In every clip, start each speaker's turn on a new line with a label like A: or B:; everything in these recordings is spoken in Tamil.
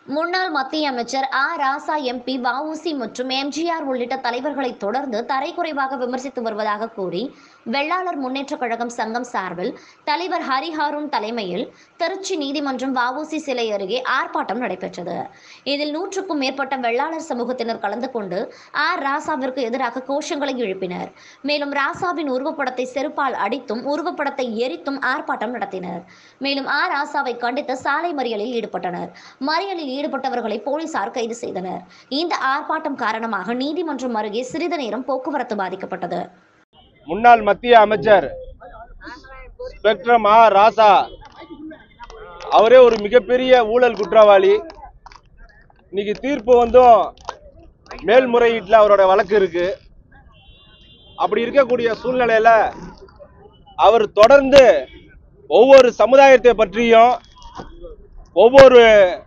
A: முன்னாள் மத்திய அமைச்சர் ஆ ராசா எம்பி வஉசி மற்றும் எம்ஜிஆர் உள்ளிட்ட தலைவர்களை தொடர்ந்து தரைக்குறைவாக விமர்சித்து வருவதாக கூறி வெள்ளாளர் முன்னேற்றக் கழகம் சங்கம் சார்பில் தலைவர் ஹரிஹாரூன் தலைமையில் திருச்சி நீதிமன்றம் வஉசி சிலை அருகே ஆர்ப்பாட்டம் நடைபெற்றது இதில் நூற்றுக்கும் மேற்பட்ட வெள்ளாளர் சமூகத்தினர் கலந்து கொண்டு ஆர் ராசாவிற்கு எதிராக கோஷங்களை எழுப்பினர் மேலும் ராசாவின் உருவப்படத்தை செருப்பால் அடித்தும் உருவப்படத்தை எரித்தும் ஆர்ப்பாட்டம் நடத்தினர் மேலும் ஆர் ராசாவை கண்டித்து சாலை மறியலில் ஈடுபட்டனர் மறியலில் ஈடுபட்டவர்களை போலீசார் கைது செய்தனர் இந்த ஆர்ப்பாட்டம் காரணமாக நீதிமன்றம் அருகே சிறிது நேரம் போக்குவரத்து பாதிக்கப்பட்டது
B: முன்னாள் மத்திய அமைச்சர் ஸ்பெக்ட்ரம் ஆ ராசா அவரே ஒரு மிகப்பெரிய ஊழல் குற்றவாளி இன்னைக்கு தீர்ப்பு வந்தும் மேல்முறையீட்டில் அவரோட வழக்கு இருக்கு அப்படி இருக்கக்கூடிய சூழ்நிலையில அவர் தொடர்ந்து ஒவ்வொரு சமுதாயத்தை பற்றியும் ஒவ்வொரு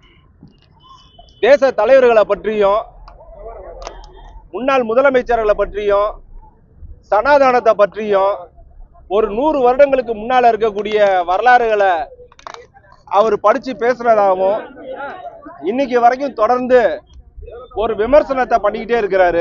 B: தேச தலைவர்களை பற்றியும் முன்னாள் முதலமைச்சர்களை பற்றியும் சனாதனத்தை பற்றியும் ஒரு நூறு வருடங்களுக்கு முன்னால இருக்கக்கூடிய வரலாறுகளை அவர் படிச்சு பேசுனதாகவும் இன்னைக்கு வரைக்கும் தொடர்ந்து ஒரு விமர்சனத்தை பண்ணிக்கிட்டே இருக்கிறாரு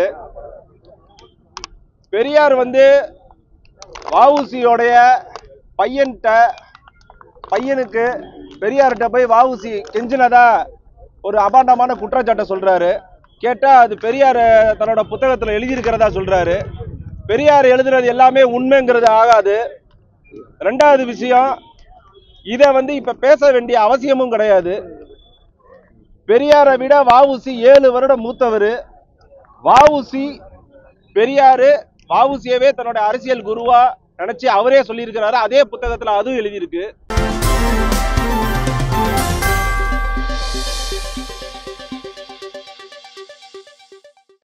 B: பெரியார் வந்து வஉசியோடைய பையன்கிட்ட பையனுக்கு பெரியார்கிட்ட போய் வஉசி கெஞ்சினதா ஒரு அபாண்டமான குற்றச்சாட்டை சொல்றாரு கேட்டா அது பெரியார் தன்னோட புத்தகத்துல எழுதியிருக்கிறதா சொல்றாரு பெரியார் எழுதுனது எல்லாமே உண்மைங்கிறது ஆகாது ரெண்டாவது விஷயம் இதை வந்து இப்ப பேச வேண்டிய அவசியமும் கிடையாது பெரியாரை விட வஉசி ஏழு வருடம் மூத்தவர் வஉசி பெரியாரு வஉசியவே தன்னோட அரசியல் குருவா நினைச்சு அவரே சொல்லியிருக்கிறாரு அதே புத்தகத்துல அதுவும் எழுதியிருக்கு